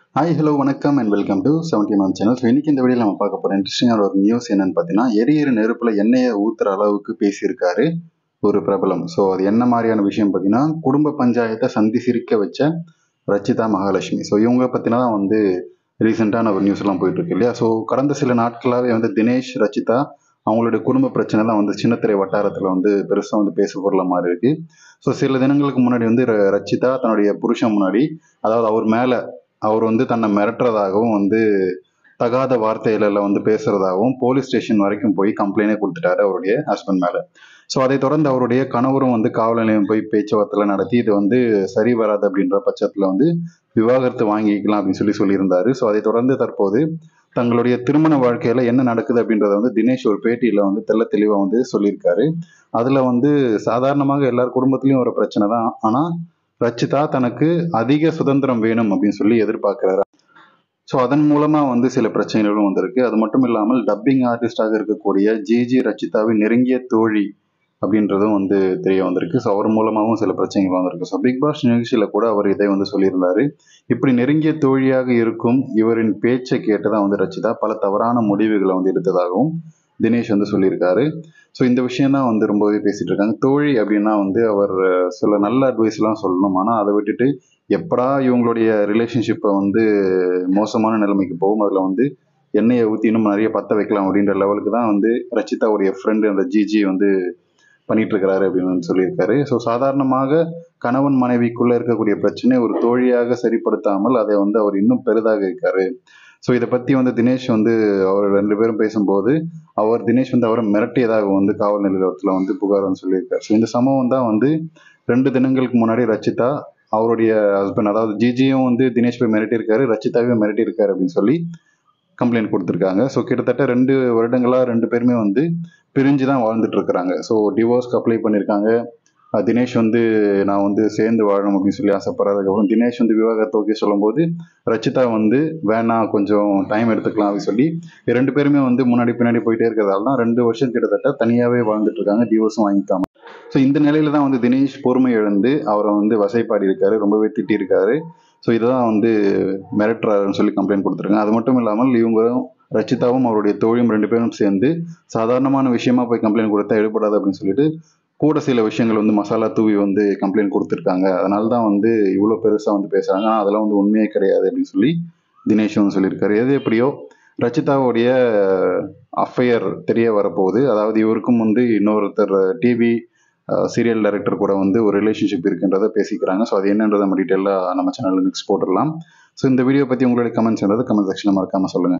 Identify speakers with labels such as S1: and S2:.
S1: hi hello வணக்கம் and welcome to seventy ma'am channel so இன்னைக்கு இந்த வீடியோவில் நம்ம பார்க்க போகிற இன்ட்ரெஸ்டிங்கான ஒரு நியூஸ் என்னன்னு பார்த்தீங்கன்னா எரியிற நெருப்பில் எண்ணெயை ஊற்றுற அளவுக்கு பேசியிருக்காரு ஒரு பிரபலம் ஸோ அது என்ன மாதிரியான விஷயம் பார்த்தீங்கன்னா குடும்ப பஞ்சாயத்தை சந்தி சிரிக்க வச்ச ரச்சிதா மகாலட்சுமி ஸோ இவங்க பற்றினா தான் வந்து ரீசெண்டான ஒரு நியூஸ் எல்லாம் போயிட்டு இருக்கு இல்லையா ஸோ கடந்த சில நாட்களாகவே வந்து தினேஷ் ரச்சிதா அவங்களுடைய குடும்ப பிரச்சனை தான் வந்து சின்னத்திரை வட்டாரத்தில் வந்து பெருசாக வந்து பேச பொருள மாதிரி இருக்கு ஸோ சில தினங்களுக்கு முன்னாடி வந்து ர- ரச்சிதா தன்னுடைய புருஷன் முன்னாடி அதாவது அவர் மேலே அவர் வந்து தன்னை மிரட்டுறதாகவும் வந்து தகாத வார்த்தையில வந்து பேசுறதாகவும் போலீஸ் ஸ்டேஷன் வரைக்கும் போய் கம்ப்ளைண்டே கொடுத்துட்டாரு அவருடைய ஹஸ்பண்ட் மேல ஸோ அதை தொடர்ந்து அவருடைய கணவரும் வந்து காவல் நிலையம் போய் பேச்சுவார்த்தை நடத்தி இது வந்து சரி வராது அப்படின்ற பட்சத்தில் வந்து விவாகரத்து வாங்கிக்கலாம் அப்படின்னு சொல்லி சொல்லியிருந்தாரு ஸோ அதை தொடர்ந்து தற்போது தங்களுடைய திருமண வாழ்க்கையில என்ன நடக்குது அப்படின்றத வந்து தினேஷ் ஒரு பேட்டியில வந்து தெள்ள தெளிவா வந்து சொல்லியிருக்காரு அதுல வந்து சாதாரணமாக எல்லார் குடும்பத்திலயும் ஒரு பிரச்சனை தான் ஆனா ரச்சிதா தனக்கு அதிக சுதந்திரம் வேணும் அப்படின்னு சொல்லி எதிர்பார்க்கிறாரு ஸோ அதன் மூலமா வந்து சில பிரச்சனைகளும் வந்திருக்கு அது மட்டும் இல்லாமல் டப்பிங் ஆர்டிஸ்டாக இருக்கக்கூடிய ஜிஜி ரச்சிதாவின் நெருங்கிய தோழி அப்படின்றதும் வந்து தெரிய வந்திருக்கு ஸோ அவர் மூலமாகவும் சில பிரச்சனைகள் வந்திருக்கு ஸோ பிக் பாஸ் நிகழ்ச்சியில கூட அவர் இதை வந்து சொல்லியிருந்தாரு இப்படி நெருங்கிய தோழியாக இருக்கும் இவரின் பேச்சை கேட்டுதான் வந்து ரச்சிதா பல தவறான முடிவுகளை வந்து எடுத்ததாகவும் தினேஷ் வந்து சொல்லியிருக்காரு ஸோ இந்த விஷயம் தான் வந்து ரொம்பவே பேசிட்டு இருக்காங்க தோழி அப்படின்னா வந்து அவர் அஹ், சில நல்ல அட்வைஸ்லாம் சொல்லணும் ஆனால் அதை விட்டுட்டு எப்படா இவங்களுடைய ரிலேஷன்ஷிப்பை வந்து மோசமான நிலைமைக்கு போகும் அதில் வந்து எண்ணெயை ஊற்றி இன்னும் நிறைய பற்ற வைக்கலாம் அப்படின்ற லெவலுக்கு தான் வந்து ரச்சிதாவுடைய ஃப்ரெண்டு அந்த ஜிஜி வந்து பண்ணிட்டு இருக்கிறாரு அப்படின்னு வந்து சொல்லியிருக்காரு ஸோ சாதாரணமாக கணவன் மனைவிக்குள்ள இருக்கக்கூடிய பிரச்சனை ஒரு தோழியாக சரிப்படுத்தாமல் அதை வந்து அவர் இன்னும் பெரிதாக இருக்காரு ஸோ இதை பத்தி வந்து தினேஷ் வந்து அவர் ரெண்டு பேரும் பேசும்போது அவர் தினேஷ் வந்து அவரை மிரட்டியதாக வந்து காவல் நிலையத்தில் வந்து புகார் வந்து சொல்லியிருக்காரு ஸோ இந்த சம்பவம் தான் வந்து ரெண்டு தினங்களுக்கு முன்னாடி ரச்சிதா அவருடைய ஹஸ்பண்ட் அதாவது ஜிஜியும் வந்து தினேஷ் போய் மிரட்டியிருக்காரு ரச்சிதாவையும் மிரட்டியிருக்காரு அப்படின்னு சொல்லி கம்ப்ளைண்ட் கொடுத்துருக்காங்க ஸோ கிட்டத்தட்ட ரெண்டு வருடங்களா ரெண்டு பேருமே வந்து பிரிஞ்சு தான் வாழ்ந்துட்டு இருக்கிறாங்க ஸோ டிவோர்ஸ்க்கு அப்ளை பண்ணியிருக்காங்க அஹ் தினேஷ் வந்து நான் வந்து சேர்ந்து வாழணும் அப்படின்னு சொல்லி ஆசைப்படுறதுக்கப்புறம் தினேஷ் வந்து விவாகரத்து ஓகே சொல்லும்போது ரச்சிதா வந்து வேணாம் கொஞ்சம் டைம் எடுத்துக்கலாம் அப்படின்னு சொல்லி ரெண்டு பேருமே வந்து முன்னாடி பின்னாடி போயிட்டே இருக்கிறதால தான் ரெண்டு வருஷம் கிட்டத்தட்ட தனியாகவே வாழ்ந்துட்டு இருக்காங்க டிவோர்ஸும் வாங்கிக்காம ஸோ இந்த நிலையில தான் வந்து தினேஷ் பொறுமை இழந்து அவரை வந்து வசைப்பாடி இருக்காரு ரொம்பவே திட்டியிருக்காரு ஸோ இதுதான் வந்து மிரட்டுறாருன்னு சொல்லி கம்ப்ளைண்ட் கொடுத்துருக்காங்க அது மட்டும் இல்லாமல் இவங்களும் ரச்சிதாவும் அவருடைய தோழியும் ரெண்டு பேரும் சேர்ந்து சாதாரணமான விஷயமா போய் கம்ப்ளைண்ட் கொடுத்தா எடுபடாது அப்படின்னு சொல்லிட்டு கூட சில விஷயங்கள் வந்து மசாலா தூவி வந்து கம்ப்ளைண்ட் கொடுத்துருக்காங்க அதனால தான் வந்து இவ்வளோ பெருசாக வந்து பேசுகிறாங்க ஆனால் அதெல்லாம் வந்து உண்மையே கிடையாது அப்படின்னு சொல்லி தினேஷ் வந்து சொல்லியிருக்காரு எது எப்படியோ ரச்சிதாவுடைய அஃபையர் தெரிய வரப்போகுது அதாவது இவருக்கும் வந்து இன்னொருத்தர் டிவி சீரியல் டைரக்டர் கூட வந்து ஒரு ரிலேஷன்ஷிப் இருக்குன்றதை பேசிக்கிறாங்க ஸோ அது என்னன்றதை நம்ம டீட்டெயிலாக நம்ம சேனலில் நெக்ஸ்ட் போட்டுடலாம் ஸோ இந்த வீடியோ பற்றி உங்களுடைய கமெண்ட்ஸ் என்னது கமெண்ட் செக்ஷனில் மறக்காமல் சொல்லுங்கள்